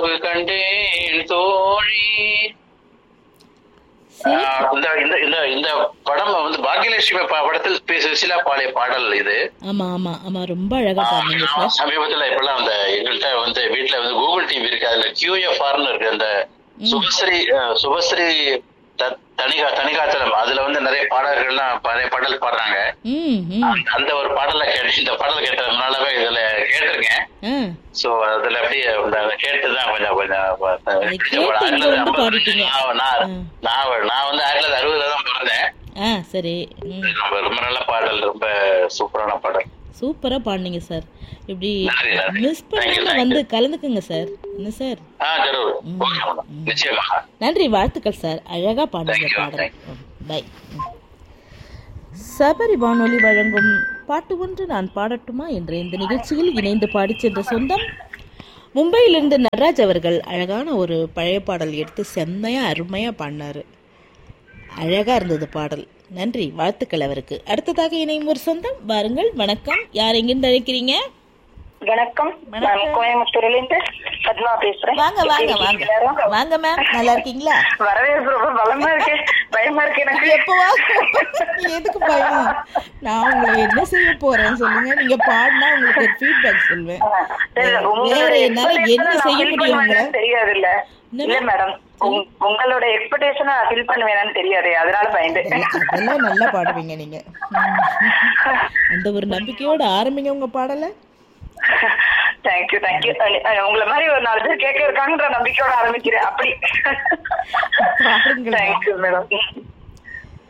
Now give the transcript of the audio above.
கனவு கண்டேன் தோழி ஆஹ் இந்த இந்த இந்த இந்த படம் வந்து பாக்கியலட்சுமி ப- படத்தில் பி. சுசிலா பாடிய பாடல் இது ஆமா ஆமா ஆமா ரொம்ப அழகா ஆஹ் பாடுனீங்க நான் சார் சமீபத்துல இப்பெல்லாம் அந்த எங்கள்கிட்ட வந்து வீட்டுல வந்து கூகுள் டிவி இருக்கு அதுல கியூஎஃப்ஆர்னு இருக்கு அந்த சுபஸ்ரீ அஹ், சுபஸ்ரீ த- தனிகா தனிகாச்சலம் அதுல வந்து நிறைய பாடல்கள்லாம் நிறைய பாடல் பாடுறாங்க ம் ம் அந்த- அந்த ஒரு பாடலை கேட்டு இந்த பாடல் கேட்டதுனாலவே இதுல கேட்டிருக்கேன் ஆ சோ அதுல அப்படியே அந்த அதை கேட்டுதான் கொஞ்சம் கொஞ்சம் அதை கேட்டு இங்க வந்து பாடிட்டீங்க. நான் நான் ம். நான் நான் வந்து ஆயிரத்தி தொள்ளாயிரத்தி அறுபதுல தான் பிறந்தேன் ஆ சரி ம் ரொம்ப ரொம்ப நல்ல பாடல் ரொம்ப சூப்பரான பாடல் சூப்பரா பாடுனீங்க சார் இப்படி நன்றி, நன்றி. மிஸ் Thank you, பண்ணாம thank வந்து கலந்துக்குங்க சார் என்ன சார் ஆ ஜரூர் ஓகே மேடம் நிச்சயமா நன்றி வாழ்த்துக்கள் சார் அழகா பாடுங்க Thank you, பாடல் thank பை சபரி வானொலி வழங்கும் பாட்டு ஒன்று நான் பாடட்டுமா என்ற இந்த நிகழ்ச்சியில் இணைந்து பாடிச் சென்ற சொந்தம் மும்பையிலிருந்து நடராஜ் அவர்கள் அழகான ஒரு பழைய பாடல் எடுத்து செம்மையா அருமையா பாடினாரு அழகா இருந்தது பாடல் நன்றி வாழ்த்துக்கள் அவருக்கு அடுத்ததாக இணையும் ஒரு சொந்தம் வாருங்கள் வணக்கம் யார் எங்கிருந்து அழைக்கிறீங்க வணக்கம் நான் கோயம்புத்தூர்ல இருந்து பத்மா பேசுறேன் வாங்க வாங்க எப்படி வாங்க இருக்கீங்க எல்லாரும்? வாங்க மேம் நல்லா இருக்கீங்களா வரவேற்பு ரொம்ப பலமா இருக்கு பயமா இருக்கு எனக்கு எப்பவா எதுக்கு பயம் நான் உங்களை என்ன செய்ய போறேன் சொல்லுங்க நீங்க பாடினா உங்களுக்கு ஒரு ஃபீட்பேக் சொல்வேன் சரி, உங்களோட வேற என்னால expectation என்ன நான் செய்ய fill முடியும் உங்களை பண்ணுவேனான்னு தெரியாது இல்ல என்ன இல்ல மேடம் உங்களோட எக்ஸ்பெக்டேஷன் ஃபில் பண்ணுவேனான்னு தெரியாது அதனால பயந்து அதெல்லாம் நல்லா பாடுவீங்க நீங்க ம். அந்த ஒரு நம்பிக்கையோட ஆரம்பிங்க உங்க பாடல தேங்க்யூ தேங்க்யூ உங்களை மாதிரி ஒரு நாலு பேர் கேட்க இருக்காங்கன்ற நம்பிக்கையோட ஆரம்பிக்கிறேன் அப்படி பாடுங்கள் தேங்க்யூ மேடம்